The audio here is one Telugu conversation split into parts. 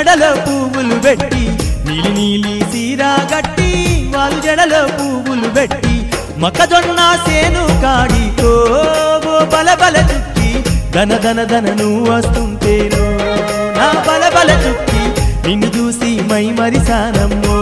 జడలో పువ్వులు పెట్టి నీలి నీలి సీరా గట్టి వాళ్ళు జడలో పువ్వులు పెట్టి మొక్కజొన్న సేను కాడితో ఓ బల బల చుక్కి ధన ధన ధన నువ్వు వస్తుంటేను నా బల బల చుక్కి నిన్ను చూసి మై మరిసానమ్మో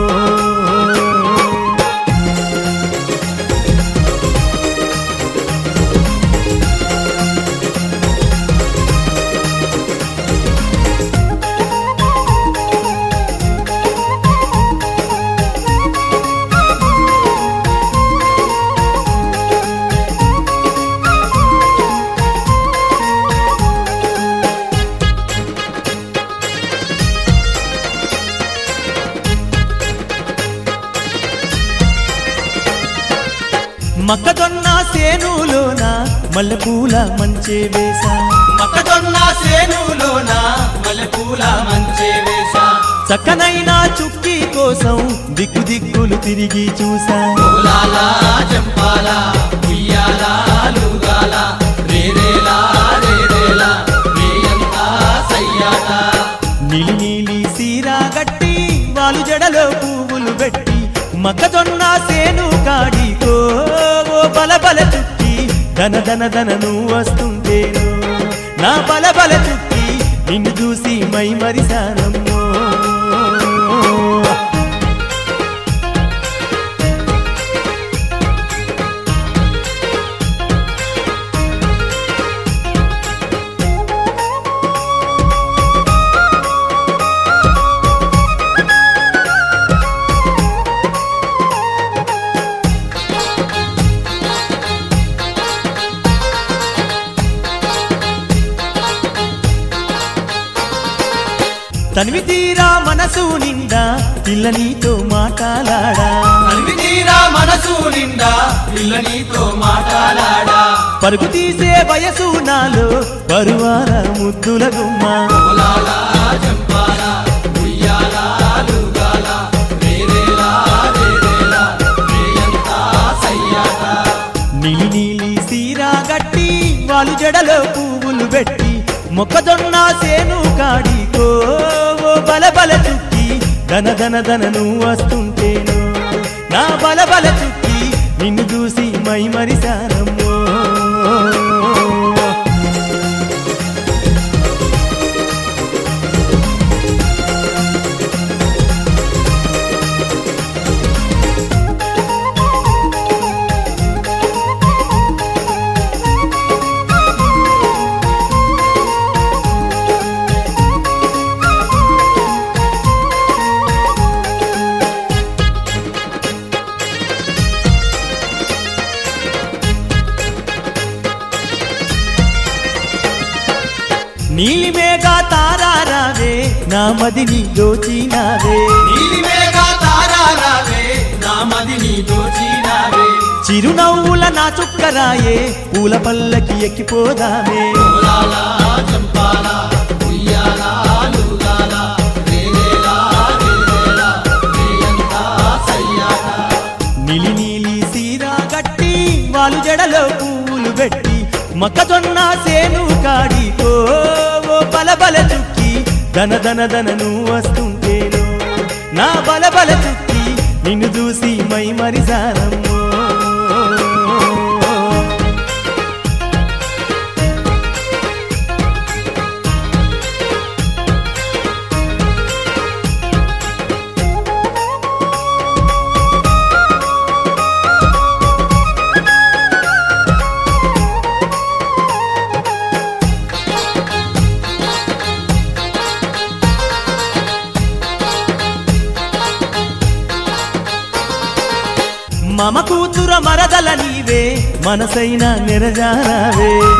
మొక్కజొన్న సేనులోన మల్లెపూల మంచే వేసా మొక్కజొన్న సేనులోన మల్లెపూల మంచే వేసా చక్కనైన చుక్కి కోసం దిక్కు దిక్కులు తిరిగి చూసా పూలాల చెంపాల ఉయ్యాల లూగాల రేరేలా రేరేలా రేయంతా సయ్యాట నీలి నీలి సీరా గట్టి వాళ్ళు జడలో పువ్వులు పెట్టి మొక్కజొన్న సేను కాడితో ఓ బల బల చుక్కి ధన ధన ధన నువ్వు వస్తుంటేను నా బల బల చుక్కి నిన్ను చూసి మై మరిసానమ్మో తనివి తీరా మనసు నిండా పిల్ల నీతో మాట్లాడా అలివి తీరా మనసు నిండా పిల్ల నీతో మాట్లాడా పరుగు తీసే వయసు నాలో పరువాల ముద్దుల గుమ్మ పూలాల చెంపాల ఉయ్యాల లూగాల రేరేలా రేరేలా రేయంతా సయ్యాట నీలి నీలి సీరా గట్టి వాళ్ళు జడలో పువ్వులు పెట్టి మొక్కజొన్న సేను కాడికో ఓ బల బల చుక్కి ధన ధన ధన నువ్వు వస్తుంటేను నా బల బల చుక్కి నిన్ను చూసి మై మరిసానమ్మో నీలి మేఘ తారారావే నా మదిని దోచినావే నీలిమేఘా తారారావే నా మదిని దోచినావే చిరునవ్వుల నా చుక్కరాయే పూల పల్లకి ఎక్కిపోదామే పూలాల చెంపాల ఉయ్యాల లూగాల రేరేలా రేరేలా రేయంతా సయ్యాట నీలి నీలి సీరా గట్టి వాళ్ళు జడలో పువ్వులు పెట్టి మొక్కజొన్న సేను కాడితో ఓ బల బల చుక్కి ధన ధన ధన నువ్వు వస్తుంటేను నా బల బల చుక్కి నిన్ను చూసి మై మరిసానమ్మో మమ కూతుర మరదల నీవే మనసైన నిరజారావే